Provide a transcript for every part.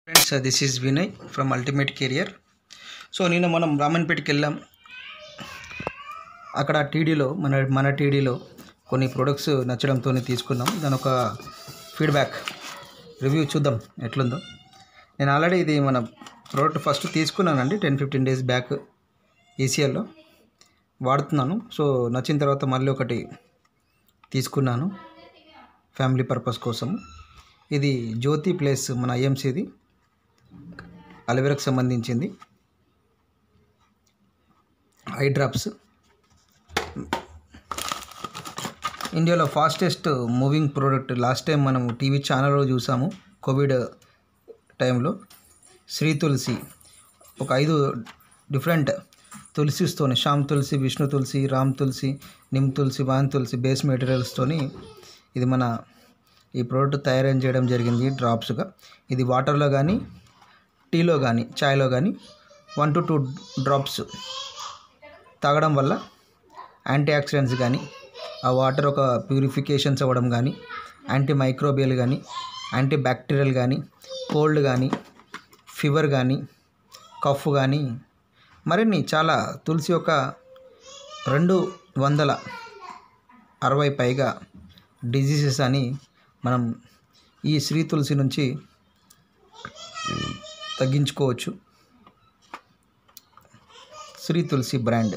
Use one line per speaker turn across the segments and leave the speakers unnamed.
Friends this is Vinay from ultimate career so నిన్న మనం రామన్పేటకి వెళ్ళాం అక్కడ టీడీలో మన మన టీడీలో కొన్ని ప్రొడక్ట్స్ నచ్చడంతో తీసుకున్నాం దాని ఒక ఫీడ్బ్యాక్ రివ్యూ చూద్దాం ఎట్లుందో నేను ఆల్రెడీ ఇది మన ప్రోడక్ట్ ఫస్ట్ తీసుకున్నానండి టెన్ ఫిఫ్టీన్ డేస్ బ్యాక్ ఈసీఎల్లో వాడుతున్నాను సో నచ్చిన తర్వాత మళ్ళీ ఒకటి తీసుకున్నాను ఫ్యామిలీ పర్పస్ కోసం ఇది జ్యోతి ప్లేస్ మన ఐఎంసీది అలవెరాకు సంబంధించింది ఐ డ్రాప్స్ ఇండియాలో fastest moving product last time మనం టీవీ ఛానల్లో చూసాము కోవిడ్ టైంలో శ్రీ తులసి ఒక ఐదు డిఫరెంట్ తులసిస్తోని శ్యామ్ తులసి విష్ణు తులసి రామ్ తులసి నిమ్ తులసి వాన్ తులసి బేస్ మెటీరియల్స్తోని ఇది మన ఈ ప్రోడక్ట్ తయారు చేయడం జరిగింది డ్రాప్స్గా ఇది వాటర్లో కానీ టీలో కానీ చాయ్లో కానీ వన్ టు టూ డ్రాప్స్ తాగడం వల్ల యాంటీ ఆక్సిడెంట్స్ కానీ ఆ వాటర్ ఒక ప్యూరిఫికేషన్స్ అవ్వడం కానీ యాంటీ మైక్రోబియల్ కానీ యాంటీ బ్యాక్టీరియల్ కానీ కోల్డ్ కానీ ఫీవర్ కానీ కఫ్ కానీ మరిన్ని చాలా తులసి ఒక రెండు వందల అరవై పైగా డిజీజెస్ అని మనం ఈ శ్రీ తులసి నుంచి తగ్గించుకోవచ్చు శ్రీ తులసి బ్రాండ్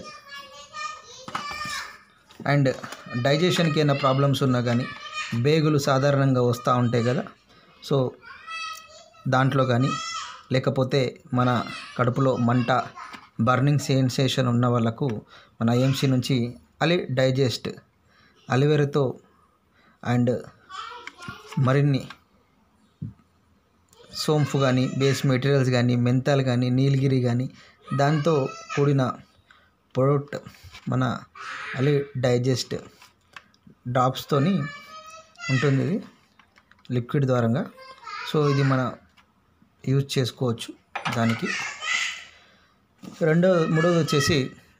అండ్ డైజెషన్కి ఏమైనా ప్రాబ్లమ్స్ ఉన్నా కానీ బేగులు సాధారణంగా వస్తూ ఉంటాయి కదా సో దాంట్లో కానీ లేకపోతే మన కడుపులో మంట బర్నింగ్ సెన్సేషన్ ఉన్న వాళ్ళకు మన ఐఎంసీ నుంచి అలి డైజెస్ట్ అలివెరతో అండ్ మరిన్ని సోంపు కానీ బేస్ మెటీరియల్స్ కానీ మెంతాలు కానీ నీలగిరి కానీ దాంతో కూడిన ప్రొడక్ట్ మన అలి డైజెస్ట్ డ్రాప్స్తోని ఉంటుంది ఇది లిక్విడ్ ద్వారంగా సో ఇది మన యూజ్ చేసుకోవచ్చు దానికి రెండో మూడోది వచ్చేసి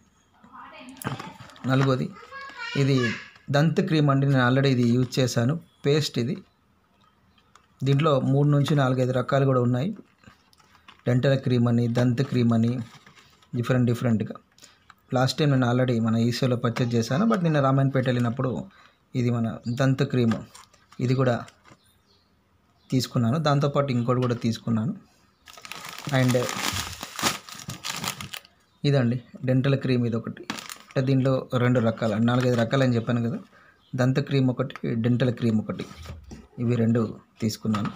నలుగోది ఇది దంత్ క్రీమ్ అండి నేను ఆల్రెడీ ఇది యూజ్ చేశాను పేస్ట్ ఇది దీంట్లో మూడు నుంచి నాలుగైదు రకాలు కూడా ఉన్నాయి డెంటల్ క్రీమ్ అని దంత్ క్రీమ్ అని డిఫరెంట్ డిఫరెంట్గా లాస్ట్ టైం నేను ఆల్రెడీ మన ఈసోలో పర్చేజ్ చేశాను బట్ నిన్న రామాయణపేట వెళ్ళినప్పుడు ఇది మన దంత్ క్రీమ్ ఇది కూడా తీసుకున్నాను దాంతోపాటు ఇంకోటి కూడా తీసుకున్నాను అండ్ ఇదండి డెంటల్ క్రీమ్ ఇది ఒకటి అంటే దీంట్లో రెండు రకాలు నాలుగైదు రకాలు అని చెప్పాను కదా దంత క్రీమ్ ఒకటి డెంటల్ క్రీమ్ ఒకటి ఇవి రెండు తీసుకున్నాను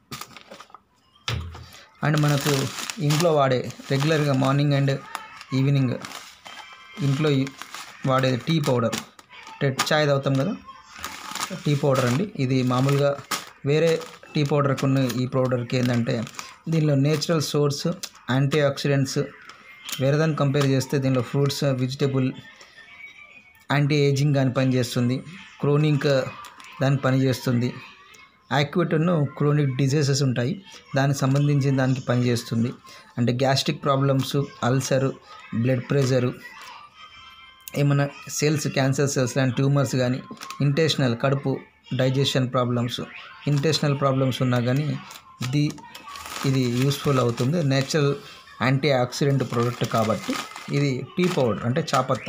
అండ్ మనకు ఇంట్లో వాడే రెగ్యులర్గా మార్నింగ్ అండ్ ఈవినింగ్ ఇంట్లో ఈ- వాడేది టీ పౌడర్ అంటే చాయ్ తాగుతాం కదా టీ పౌడర్ అండి ఇది మామూలుగా వేరే టీ పౌడర్కి ఉన్న ఈ పౌడర్కి ఏంటంటే దీనిలో నేచురల్ సోర్స్ యాంటీ ఆక్సిడెంట్స్ వేరే దాన్ని కంపేర్ చేస్తే దీనిలో ఫ్రూట్స్ వెజిటేబుల్ యాంటీ ఏజింగ్ దాని పనిచేస్తుంది క్రోనిక్ దానికి పనిచేస్తుంది యాక్యూట్ను క్రోనిక్ డిజీజెస్ ఉంటాయి దానికి సంబంధించిన దానికి పనిచేస్తుంది అంటే gastric problems ulcer blood pressure ఏమైనా సెల్స్ క్యాన్సర్ సెల్స్ లాంటి ట్యూమర్స్ కానీ ఇంటెషనల్ కడుపు డైజెషన్ ప్రాబ్లమ్స్ ఇంటెషనల్ ప్రాబ్లమ్స్ ఉన్నా కానీ ఇది ఇది యూస్ఫుల్ అవుతుంది నేచురల్ యాంటీ ఆక్సిడెంట్ ప్రోడక్ట్ కాబట్టి ఇది టీ పౌడర్ అంటే చాపత్త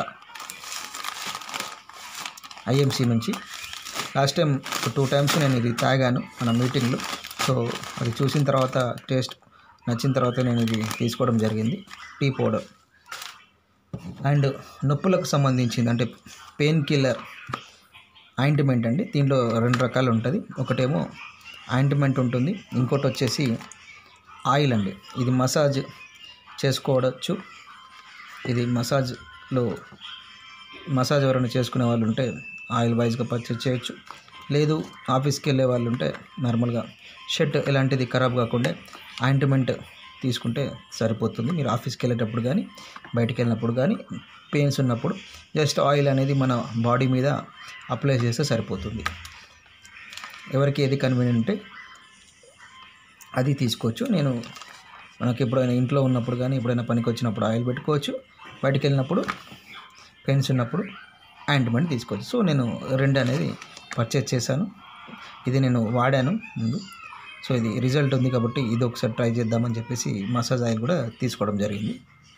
ఐఎంసీ నుంచి లాస్ట్ టైం టూ టైమ్స్ నేను ఇది తాగాను మన మీటింగ్లో సో అది చూసిన తర్వాత టేస్ట్ నచ్చిన తర్వాత నేను ఇది తీసుకోవడం జరిగింది టీ పౌడర్ అండ్ నొప్పులకు సంబంధించింది అంటే పెయిన్ కిల్లర్ ఆయింట్మెంట్ అండి దీంట్లో రెండు రకాలు ఉంటుంది ఒకటేమో ఆయింట్మెంట్ ఉంటుంది ఇంకోటి వచ్చేసి ఆయిల్ అండి ఇది మసాజ్ చేసుకోవచ్చు ఇది మసాజ్లో మసాజ్ ఎవరైనా చేసుకునే వాళ్ళు ఉంటే ఆయిల్ వైజ్గా పర్చేజ్ చేయొచ్చు లేదు ఆఫీస్కి వెళ్ళే వాళ్ళు ఉంటే నార్మల్గా షర్ట్ ఎలాంటిది ఖరాబ్ కాకుండా ఆయింట్మెంట్ తీసుకుంటే సరిపోతుంది మీరు ఆఫీస్కి వెళ్ళేటప్పుడు కానీ బయటికి వెళ్ళినప్పుడు కానీ పెయిన్స్ ఉన్నప్పుడు జస్ట్ ఆయిల్ అనేది మన బాడీ మీద అప్లై చేస్తే సరిపోతుంది ఎవరికి ఏది కన్వీనియంట్ ఉంటే అది తీసుకోవచ్చు నేను మనకి ఎప్పుడైనా ఇంట్లో ఉన్నప్పుడు కానీ ఎప్పుడైనా పనికి వచ్చినప్పుడు ఆయిల్ పెట్టుకోవచ్చు బయటికి వెళ్ళినప్పుడు పెయిన్స్ ఉన్నప్పుడు ఆయింట్మెంట్ తీసుకోవచ్చు సో నేను రెండు అనేది పర్చేజ్ చేశాను ఇది నేను వాడాను ముందు సో ఇది రిజల్ట్ ఉంది కాబట్టి ఇది ఒకసారి ట్రై చేద్దామని చెప్పేసి మసాజ్ ఆయిల్ కూడా తీసుకోవడం జరిగింది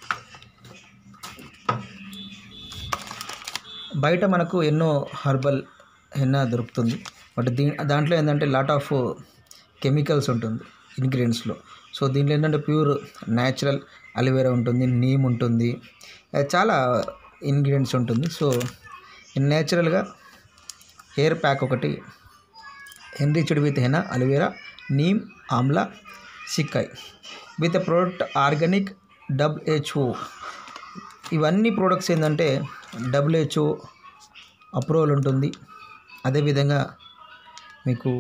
బయట మనకు ఎన్నో హర్బల్ హెన్నా దొరుకుతుంది బట్ దీ దాంట్లో ఏంటంటే లాట్ ఆఫ్ కెమికల్స్ ఉంటుంది ఇంగ్రీడియంట్స్లో సో దీంట్లో ఏంటంటే ప్యూర్ న్యాచురల్ అలివేరా ఉంటుంది నీమ్ ఉంటుంది ఆ, చాలా ఇంగ్రీడియంట్స్ ఉంటుంది సో న్యాచురల్గా హెయిర్ ప్యాక్ ఒకటి enriched with henna aloe vera neem amla సిక్కాయ్ విత్ ప్రోడక్ట్ ఆర్గానిక్ డబ్ల్యూహెచ్ఓ ఇవన్నీ ప్రోడక్ట్స్ ఏంటంటే డబ్ల్యూహెచ్ఓ అప్రూవల్ ఉంటుంది అదేవిధంగా మీకు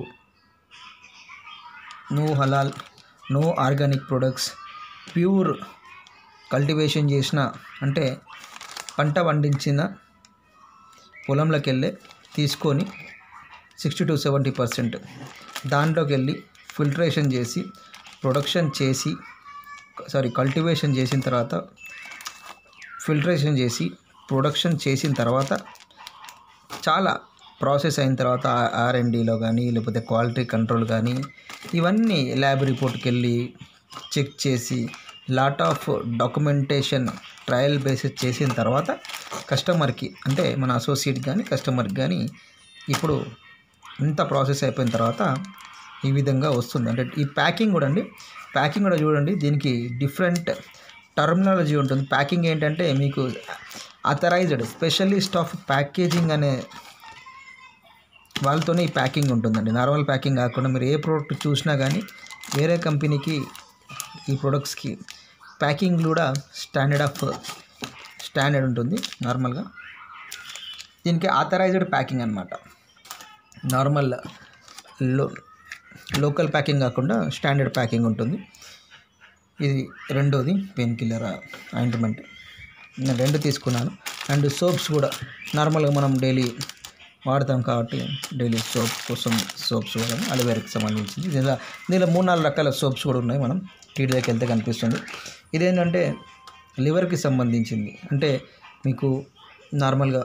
నో హలాల్ no organic products pure cultivation చేసిన అంటే పంట పండించిన పొలంలోకి వెళ్ళి తీసుకొని సిక్స్టీ టు సెవెంటీ పర్సెంట్ దాంట్లోకి వెళ్ళి ఫిల్టరేషన్ చేసి ప్రొడక్షన్ చేసి సారీ కల్టివేషన్ చేసిన తర్వాత ఫిల్టరేషన్ చేసి ప్రొడక్షన్ చేసిన తర్వాత చాలా ప్రాసెస్ అయిన తర్వాత ఆర్ అండ్ డిలో కానీ లేకపోతే క్వాలిటీ కంట్రోల్ కానీ ఇవన్నీ ల్యాబ్ రిపోర్ట్కి వెళ్ళి చెక్ చేసి lot of documentation trial basis చేసిన తర్వాత కస్టమర్కి అంటే మన అసోసియేట్ కానీ కస్టమర్కి కానీ ఇప్పుడు ఇంత ప్రాసెస్ అయిపోయిన తర్వాత ఈ విధంగా వస్తుంది అంటే ఈ ప్యాకింగ్ కూడా అండి ప్యాకింగ్ కూడా చూడండి దీనికి డిఫరెంట్ టర్మినాలజీ ఉంటుంది ప్యాకింగ్ ఏంటంటే మీకు అథరైజ్డ్ స్పెషలిస్ట్ ఆఫ్ ప్యాకేజింగ్ అనే వాళ్ళతోనే ఈ ప్యాకింగ్ ఉంటుందండి నార్మల్ ప్యాకింగ్ కాకుండా మీరు ఏ ప్రోడక్ట్ చూసినా కానీ వేరే కంపెనీకి ఈ ప్రొడక్ట్స్కి ప్యాకింగ్ కూడా స్టాండర్డ్ ఆఫ్ స్టాండర్డ్ ఉంటుంది నార్మల్గా దీనికి ఆథరైజ్డ్ ప్యాకింగ్ అనమాట నార్మల్ లో లోకల్ ప్యాకింగ్ కాకుండా స్టాండర్డ్ ప్యాకింగ్ ఉంటుంది ఇది రెండోది పెయిన్ కిల్లర్ ఆయింట్మెంట్ నేను రెండు తీసుకున్నాను అండ్ సోప్స్ కూడా నార్మల్గా మనం డైలీ వాడతాం కాబట్టి డైలీ సోప్ కోసం సోప్స్ కూడా అలోవేరాకి సంబంధించింది దీనిలో దీనిలో మూడు నాలుగు రకాల సోప్స్ కూడా ఉన్నాయి మనం టీ దగ్గరికి వెళ్తే కనిపిస్తుంది ఇదేంటంటే లివర్కి సంబంధించింది అంటే మీకు నార్మల్గా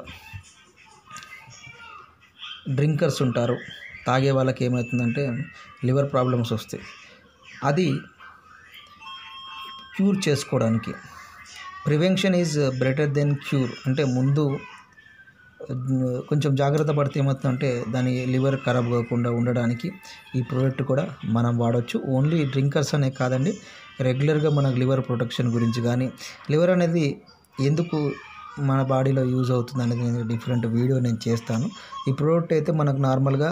డ్రింకర్స్ ఉంటారు తాగే వాళ్ళకి ఏమవుతుందంటే లివర్ ప్రాబ్లమ్స్ వస్తాయి అది క్యూర్ చేసుకోవడానికి prevention is better than cure అంటే ముందు ఆ, కొంచెం జాగ్రత్త పడితే ఏమవుతుందంటే దాని లివర్ ఖరాబ్ కాకుండా ఉండడానికి ఈ ప్రోడక్ట్ కూడా మనం వాడవచ్చు ఓన్లీ డ్రింకర్స్ అనే కాదండి రెగ్యులర్గా మనకు లివర్ ప్రొటెక్షన్ గురించి కానీ లివర్ అనేది ఎందుకు మన బాడీలో యూజ్ అవుతుంది అనేది నేను డిఫరెంట్ వీడియో నేను చేస్తాను ఈ ప్రోడక్ట్ అయితే మనకు నార్మల్గా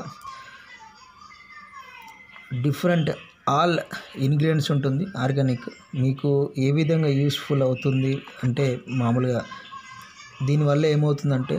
డిఫరెంట్ ఆల్ ఇంగ్రీడియంట్స్ ఉంటుంది ఆర్గానిక్ మీకు ఏ విధంగా యూస్ఫుల్ అవుతుంది అంటే మామూలుగా దీనివల్ల ఏమవుతుందంటే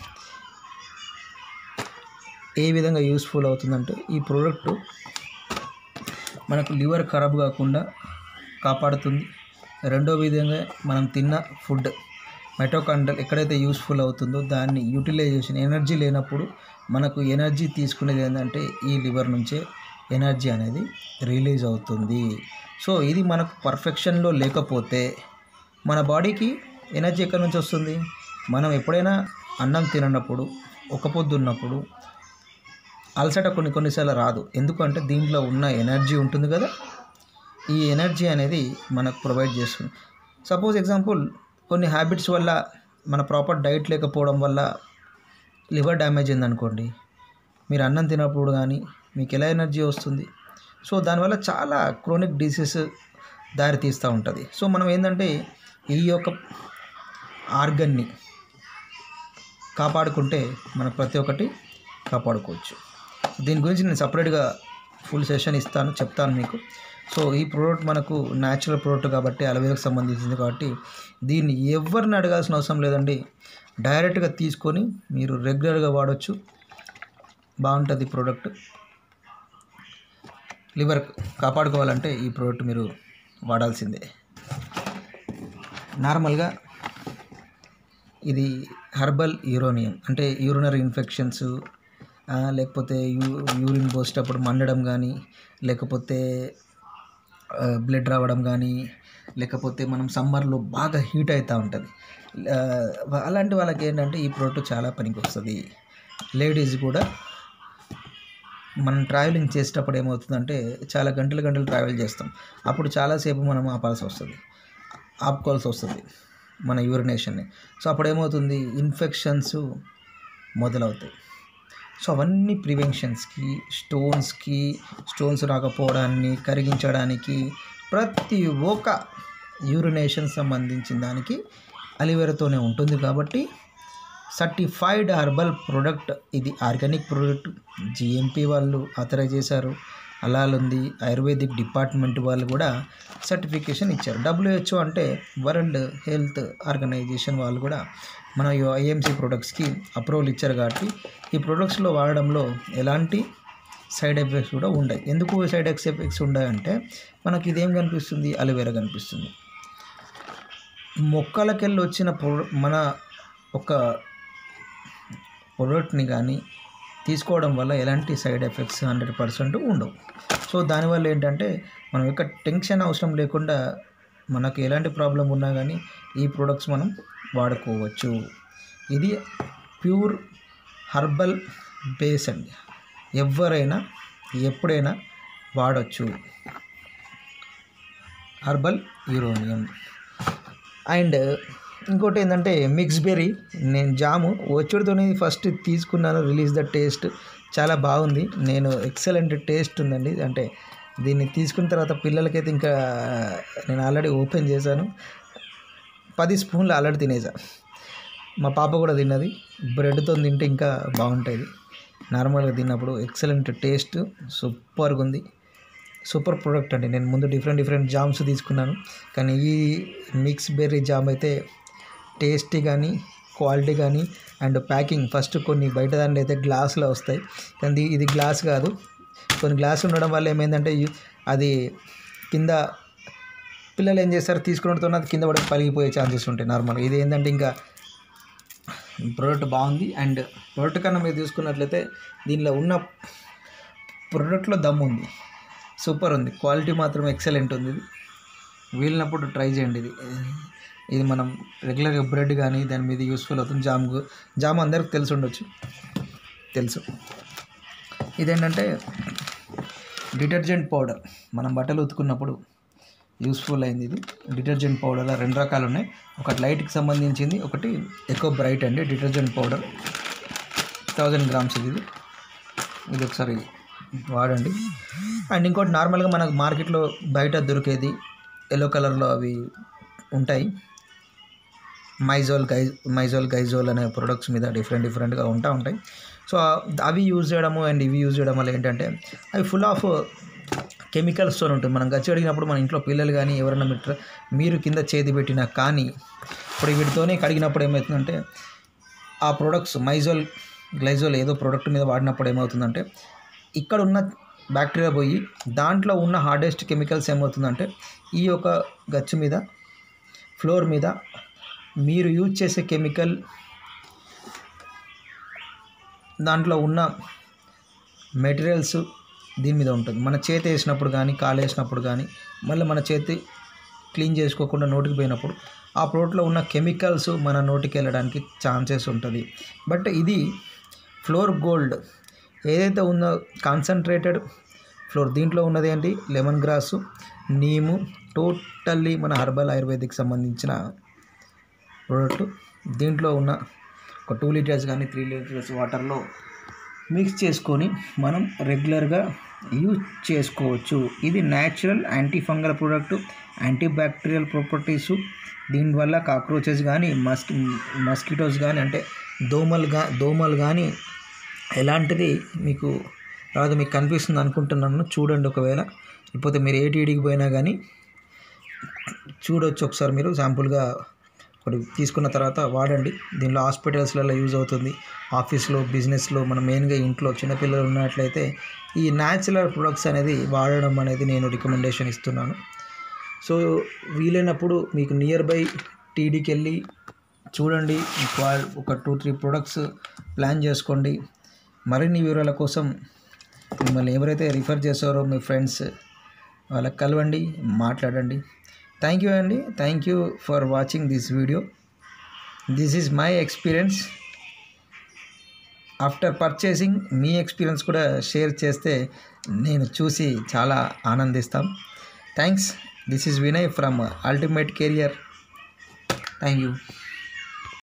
ఏ విధంగా యూస్ఫుల్ అవుతుందంటే ఈ ప్రోడక్ట్ మనకు లివర్ ఖరాబ్ కాకుండా కాపాడుతుంది రెండో విధంగా మనం తిన్న ఫుడ్ మెటోకాండ్రల్ ఎక్కడైతే యూస్ఫుల్ అవుతుందో దాన్ని యూటిలైజేషన్ ఎనర్జీ లేనప్పుడు మనకు ఎనర్జీ తీసుకునేది ఏంటంటే ఈ లివర్ నుంచే ఎనర్జీ అనేది రిలీజ్ అవుతుంది సో ఇది మనకు పర్ఫెక్షన్లో లేకపోతే మన బాడీకి ఎనర్జీ ఎక్కడి నుంచి వస్తుంది మనం ఎప్పుడైనా అన్నం తిననప్పుడు ఒక పొద్దు ఉన్నప్పుడు అలసట కొన్ని కొన్నిసార్లు రాదు ఎందుకంటే దీంట్లో ఉన్న ఎనర్జీ ఉంటుంది కదా ఈ ఎనర్జీ అనేది మనకు ప్రొవైడ్ చేస్తుంది సపోజ్ ఎగ్జాంపుల్ కొన్ని హ్యాబిట్స్ వల్ల మన ప్రాపర్ డైట్ లేకపోవడం వల్ల లివర్ డ్యామేజ్ అయిందనుకోండి మీరు అన్నం తినప్పుడు కానీ మీకు ఎలా ఎనర్జీ వస్తుంది సో దానివల్ల చాలా క్రోనిక్ డిసీజ్ దారి తీస్తూ ఉంటుంది సో మనం ఏంటంటే ఈ యొక్క ఆర్గన్ని కాపాడుకుంటే మనం ప్రతి ఒక్కటి కాపాడుకోవచ్చు దీని గురించి నేను సపరేట్గా ఫుల్ సెషన్ ఇస్తాను చెప్తాను మీకు సో ఈ ప్రోడక్ట్ మనకు న్యాచురల్ ప్రోడక్ట్ కాబట్టి అలవేరాకు సంబంధించింది కాబట్టి దీన్ని ఎవరిని అడగాల్సిన అవసరం లేదండి డైరెక్ట్గా తీసుకొని మీరు రెగ్యులర్గా వాడచ్చు బాగుంటుంది ప్రోడక్ట్ లివర్ కాపాడుకోవాలంటే ఈ ప్రోడక్ట్ మీరు వాడాల్సిందే నార్మల్గా ఇది హర్బల్ యూరోనియం అంటే యూరినరీ ఇన్ఫెక్షన్స్ లేకపోతే యూ యూరిన్ పోసేటప్పుడు మండడం కానీ లేకపోతే బ్లడ్ రావడం కానీ లేకపోతే మనం సమ్మర్లో బాగా హీట్ అవుతూ ఉంటుంది ఆ, అలాంటి వాళ్ళకి ఏంటంటే ఈ ప్రోడక్ట్ చాలా పనికి వస్తుంది లేడీస్ కూడా మనం ట్రావెలింగ్ చేసేటప్పుడు ఏమవుతుందంటే చాలా గంటలు గంటలు ట్రావెల్ చేస్తాం అప్పుడు చాలాసేపు మనం ఆపాల్సి వస్తుంది ఆపుకోవాల్సి వస్తుంది మన యూరినేషన్ని సో అప్పుడు ఏమవుతుంది ఇన్ఫెక్షన్స్ మొదలవుతాయి సో అవన్నీ ప్రివెన్షన్స్కి స్టోన్స్కి స్టోన్స్ రాకపోవడాన్ని కరిగించడానికి ప్రతి ఒక్క యూరినేషన్ సంబంధించిన దానికి అలివేరాతోనే ఉంటుంది కాబట్టి సర్టిఫైడ్ హర్బల్ ప్రోడక్ట్ ఇది ఆర్గానిక్ ప్రోడక్ట్ జిఎంపి వాళ్ళు ఆథరైజ్ చేశారు అలాల్ ఉంది ఆయుర్వేదిక్ డిపార్ట్మెంట్ వాళ్ళు కూడా సర్టిఫికేషన్ ఇచ్చారు డబ్ల్యూహెచ్ఓ అంటే వరల్డ్ హెల్త్ ఆర్గనైజేషన్ వాళ్ళు కూడా మన ఐఎంసీ ప్రొడక్ట్స్కి అప్రూవల్ ఇచ్చారు కాబట్టి ఈ ప్రొడక్ట్స్లో వాడడంలో ఎలాంటి సైడ్ ఎఫెక్ట్స్ కూడా ఉండవు ఎందుకు సైడ్ ఎఫెక్ట్స్ ఉన్నాయంటే మనకి ఇదేం కనిపిస్తుంది అలోవెరా కనిపిస్తుంది మొక్కలకెళ్ళి వచ్చిన ప్రొ మన ఒక ప్రొడక్ట్ని కానీ తీసుకోవడం వల్ల ఎలాంటి సైడ్ ఎఫెక్ట్స్ హండ్రెడ్ పర్సెంట్ ఉండవు సో దానివల్ల ఏంటంటే మనం యొక్క టెన్షన్ అవసరం లేకుండా మనకు ఎలాంటి ప్రాబ్లం ఉన్నా కానీ ఈ ప్రొడక్ట్స్ మనం వాడుకోవచ్చు ఇది ప్యూర్ హర్బల్ బేస్ అండి ఎవరైనా ఎప్పుడైనా వాడచ్చు హర్బల్ యూరోనియం అండ్ ఇంకోటి ఏంటంటే మిక్స్ బెర్రీ నేను జాము వచ్చుడితోనే ఫస్ట్ తీసుకున్నాను రిలీజ్ ద టేస్ట్ చాలా బాగుంది నేను ఎక్సలెంట్ టేస్ట్ ఉందండి అంటే దీన్ని తీసుకున్న తర్వాత పిల్లలకైతే ఇంకా నేను ఆల్రెడీ ఓపెన్ చేశాను పది స్పూన్లు ఆల్రెడీ తినేసా మా పాప కూడా తిన్నది బ్రెడ్తో తింటే ఇంకా బాగుంటుంది నార్మల్గా తిన్నప్పుడు ఎక్సలెంట్ టేస్ట్ సూపర్గా ఉంది సూపర్ ప్రోడక్ట్ అండి నేను ముందు డిఫరెంట్ డిఫరెంట్ జామ్స్ తీసుకున్నాను కానీ ఈ మిక్స్ బెర్రీ జామ్ అయితే టేస్టీ కానీ క్వాలిటీ కానీ అండ్ ప్యాకింగ్ ఫస్ట్ కొన్ని బయట దాంట్లో అయితే గ్లాసులో వస్తాయి కానీ ఇది గ్లాస్ కాదు కొన్ని గ్లాస్ ఉండడం వల్ల ఏమైందంటే యు- అది కింద పిల్లలు ఏం చేస్తారు తీసుకున్నతో అది కింద పడి పలిగిపోయే ఛాన్సెస్ ఉంటాయి నార్మల్గా ఇది ఏంటంటే ఇంకా ప్రోడక్ట్ బాగుంది అండ్ ప్రోడక్ట్ కన్నా మీరు చూసుకున్నట్లయితే దీనిలో ఉన్న ప్రోడక్ట్లో దమ్ ఉంది సూపర్ ఉంది క్వాలిటీ మాత్రం ఎక్సలెంట్ ఉంది ఇది వీలినప్పుడు ట్రై చేయండి ఇది ఇది మనం రెగ్యులర్గా బ్రెడ్ కానీ దాని మీద యూస్ఫుల్ అవుతుంది జామ్ గు- జామ్ అందరికి తెలిసి ఉండొచ్చు తెలుసు ఇదేంటంటే డిటర్జెంట్ పౌడర్ మనం బట్టలు ఉతుకున్నప్పుడు యూస్ఫుల్ అయింది ఇది డిటర్జెంట్ పౌడర్ రెండు రకాలు ఉన్నాయి ఒకటి లైట్కి సంబంధించింది ఒకటి ఎక్కువ బ్రైట్ అండి డిటర్జెంట్ పౌడర్ థౌజండ్ గ్రామ్స్ ఇది ఇది. ఇది ఒకసారి వాడండి అండ్ ఇంకోటి నార్మల్గా మనకు మార్కెట్లో బయట దొరికేది ఎల్లో కలర్లో అవి ఉంటాయి మైజోల్ గై మైజోల్ గైజోల్ అనే ప్రొడక్ట్స్ మీద డిఫరెంట్ డిఫరెంట్గా ఉంటా ఉంటాయి సో అవి యూజ్ చేయడము అండ్ ఇవి యూజ్ చేయడం వల్ల ఏంటంటే అవి ఫుల్ ఆఫ్ కెమికల్స్తో ఉంటుంది మనం గచ్చి అడిగినప్పుడు మన ఇంట్లో పిల్లలు కానీ ఎవరైనా మీరు మీరు కింద చేతి పెట్టినా కానీ ఇప్పుడు వీటితోనే కడిగినప్పుడు ఏమవుతుందంటే ఆ ప్రొడక్ట్స్ మైజోల్ గ్లైజోల్ ఏదో ప్రోడక్ట్ మీద వాడినప్పుడు ఏమవుతుందంటే ఇక్కడ ఉన్న బ్యాక్టీరియా పోయి దాంట్లో ఉన్న హార్డెస్ట్ కెమికల్స్ ఏమవుతుందంటే ఈ యొక్క గచ్చు మీద ఫ్లోర్ మీద మీరు యూజ్ చేసే కెమికల్ దాంట్లో ఉన్న మెటీరియల్స్ దీని మీద ఉంటుంది మన చేతి వేసినప్పుడు కానీ కాలు వేసినప్పుడు కానీ మళ్ళీ మన చేతి క్లీన్ చేసుకోకుండా నోటికి పోయినప్పుడు ఆ ప్రోడక్ట్లో ఉన్న కెమికల్స్ మన నోటికి వెళ్ళడానికి ఛాన్సెస్ ఉంటుంది బట్ ఇది ఫ్లోర్ గోల్డ్ ఏదైతే ఉందో కాన్సన్ట్రేటెడ్ ఫ్లోర్ దీంట్లో ఉన్నది ఏంటి లెమన్ గ్రాసు నీము టోటల్లీ మన హర్బల్ ఆయుర్వేదిక్ సంబంధించిన ప్రోడక్ట్ దీంట్లో ఉన్న ఒక టూ లీటర్స్ కానీ త్రీ లీటర్స్ వాటర్లో మిక్స్ చేసుకొని మనం రెగ్యులర్గా యూజ్ చేసుకోవచ్చు ఇది natural anti fungal product anti bacterial properties దీనివల్ల కాక్రోచెస్ కానీ మస్కి మస్కిటోస్ కానీ అంటే దోమలు గా దోమలు కానీ ఎలాంటిది మీకు రాదు మీకు కనిపిస్తుంది అనుకుంటున్నాను చూడండి ఒకవేళ లేకపోతే మీరు ఏటీడీకి పోయినా కానీ చూడొచ్చు ఒకసారి మీరు శాంపుల్గా ఒకటి తీసుకున్న తర్వాత వాడండి దీనిలో హాస్పిటల్స్లలో యూజ్ అవుతుంది ఆఫీస్లో బిజినెస్లో మన మెయిన్గా ఇంట్లో చిన్నపిల్లలు ఉన్నట్లయితే ఈ న్యాచురల్ ప్రొడక్ట్స్ అనేది వాడడం అనేది నేను రికమెండేషన్ ఇస్తున్నాను సో వీలైనప్పుడు మీకు నియర్ బై టీడీకి వెళ్ళి చూడండి క్వా- ఒక టూ త్రీ ప్రొడక్ట్స్ ప్లాన్ చేసుకోండి మరిన్ని వివరాల కోసం మిమ్మల్ని ఎవరైతే రిఫర్ చేస్తారో మీ ఫ్రెండ్స్ వాళ్ళకి కలవండి మాట్లాడండి థ్యాంక్ యూ అండి thank you for watching this video this is my experience after purchasing మీ ఎక్స్పీరియన్స్ కూడా షేర్ చేస్తే నేను చూసి చాలా ఆనందిస్తాం thanks this is Vinay from ultimate career thank you